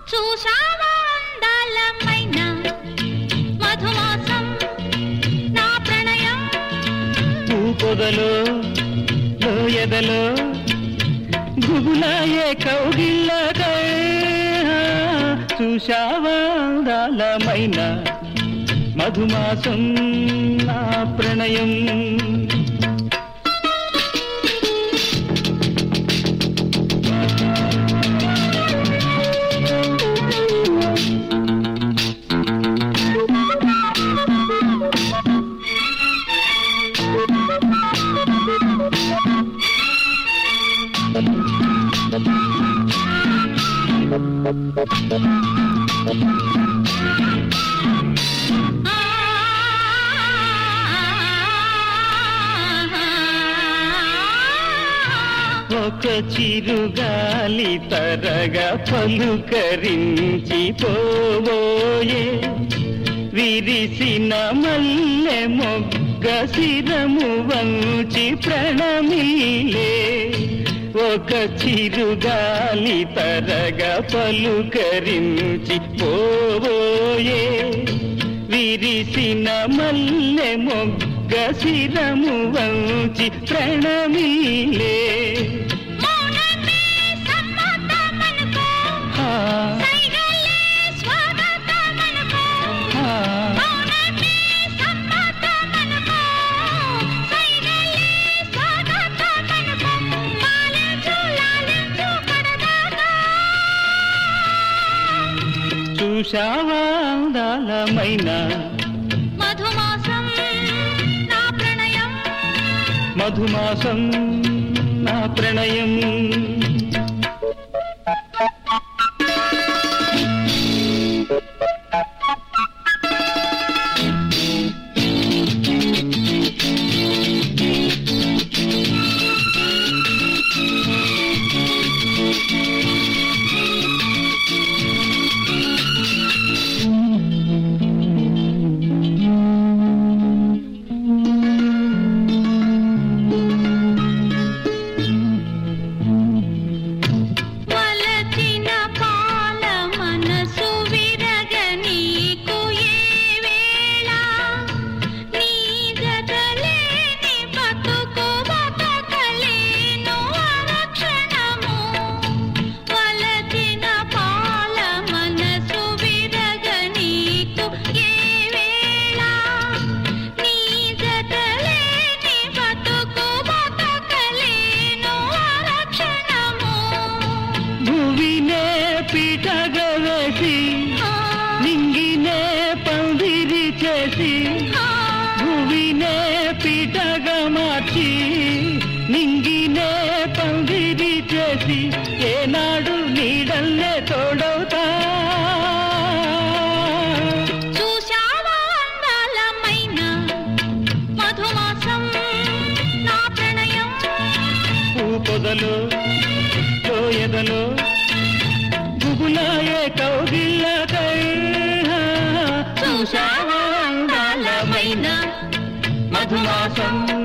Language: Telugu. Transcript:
చూశావా అందాలమైన మధుమాసం నా ప్రణయం పూ పొదలో లోయదలో గుబులాయే కౌగిల్లకై చూశావాదాలమైన మధుమాసం నా ప్రణయం ఒక చిరుగాలి తరగా పలుకరించి పోవోయే విరిసిన మల్లె మొగ్గ శిరము వంచి ప్రణమిలే ఒక చిరుగాలి తరగా పలుకరించి పోవోయే విరిసిన మల్లె మొగ్గ శిరము వంచి ప్రణమిలే మౌనమే సమ్మతమనుకో ఆ, సైగలే స్వాగతమనుకో ఆ, మౌనమే సమ్మతమనుకో సైగలే స్వాగతమనుకో పాలించు లాలించు కడదాకా చూశావాదాలమైన మధుమాసం నా ప్రణయం మధుమాసం నా ప్రణయం వలచిన పాల మనసు విరగ నీకు ఏ వేళ నీ జతలేని బతుకు బతకలేను అరక్షణము వలచిన పాల మనసు విరగ నీకు ఏ వేళ నీ జతలేని బతుకు బతకలేను అరక్షణము భువినే పీటగా వేసి నింగినే పందిరి చేసి భువినే పీటగా మార్చి నింగినే పందిరి చేసి ఏనాడు నీడల్లే తోడవుతా చూశావా అందాలమైన మధుమాసం నా ప్రణయం పూ పొదలో లోయదలో గుబులాయే కౌగిల్లకై చూశావా అందాలమైన మధుమాసం